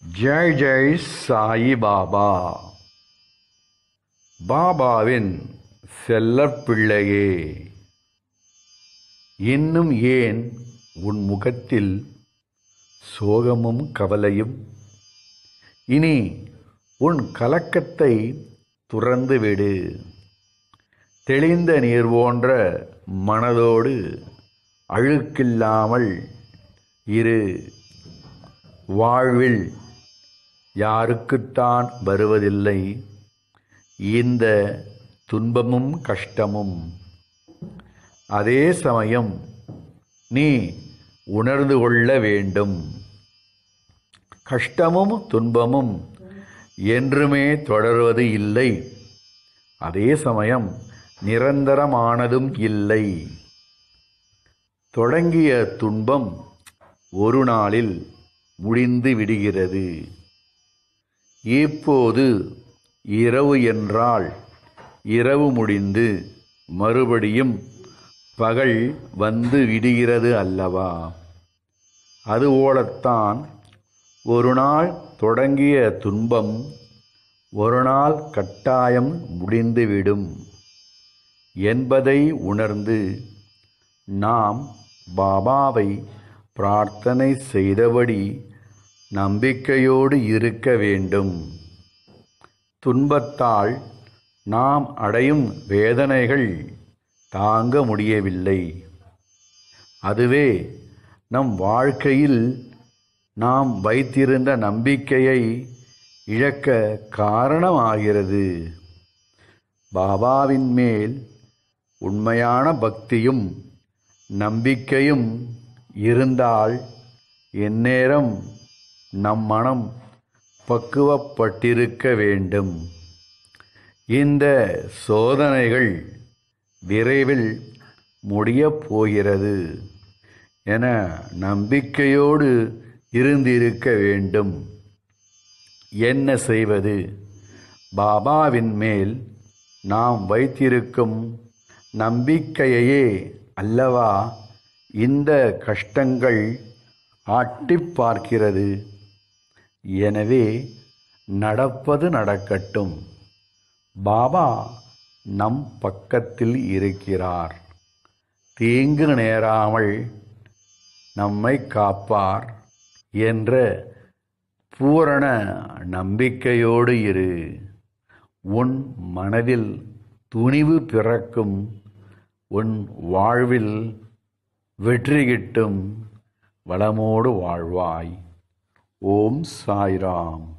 ஜெய் ஜெய் சாயி பாபா பாபாவின் செல்லப் பிள்ளையே இன்னும் ஏன் உன் முகத்தில் சோகமும் கவலையும் இனி உன் கலக்கத்தை துறந்து விடு தெளிந்த நீர் போன்ற மனதோடு அழுக்கில்லாமல் இரு வாழ்வில் யாருக்குத்தான் வருவதில்லை இந்த துன்பமும் கஷ்டமும் அதே சமயம் நீ உணர்ந்து கொள்ள வேண்டும் கஷ்டமும் துன்பமும் என்றுமே தொடர்வது இல்லை அதே சமயம் நிரந்தரமானதும் இல்லை தொடங்கிய துன்பம் ஒரு நாளில் முடிந்து விடுகிறது இப்போது இரவு என்றால் இரவு முடிந்து மறுபடியும் பகல் வந்து விடுகிறது அல்லவா அதுபோலத்தான் ஒரு நாள் தொடங்கிய துன்பம் ஒரு நாள் கட்டாயம் முடிந்துவிடும் என்பதை உணர்ந்து நாம் பாபாவை பிரார்த்தனை செய்தபடி நம்பிக்கையோடு இருக்க வேண்டும் துன்பத்தால் நாம் அடையும் வேதனைகள் தாங்க முடியவில்லை அதுவே நம் வாழ்க்கையில் நாம் வைத்திருந்த நம்பிக்கையை இழக்க காரணமாகிறது பாபாவின் மேல் உண்மையான பக்தியும் நம்பிக்கையும் இருந்தால் எந்நேரம் நம் மனம் பக்குவப்பட்டிருக்க வேண்டும் இந்த சோதனைகள் விரைவில் முடியப் போகிறது என நம்பிக்கையோடு இருந்திருக்க வேண்டும் என்ன செய்வது பாபாவின் மேல் நாம் வைத்திருக்கும் நம்பிக்கையையே அல்லவா இந்த கஷ்டங்கள் ஆட்டிப் பார்க்கிறது எனவே நடப்பது நடக்கட்டும் பாபா நம் பக்கத்தில் இருக்கிறார் தீங்கு நேராமல் நம்மை காப்பார் என்ற பூரண நம்பிக்கையோடு இரு உன் மனதில் துணிவு பிறக்கும் உன் வாழ்வில் வெற்றி கிட்டும் வளமோடு வாழ்வாய் ஓம் சாய்ராம்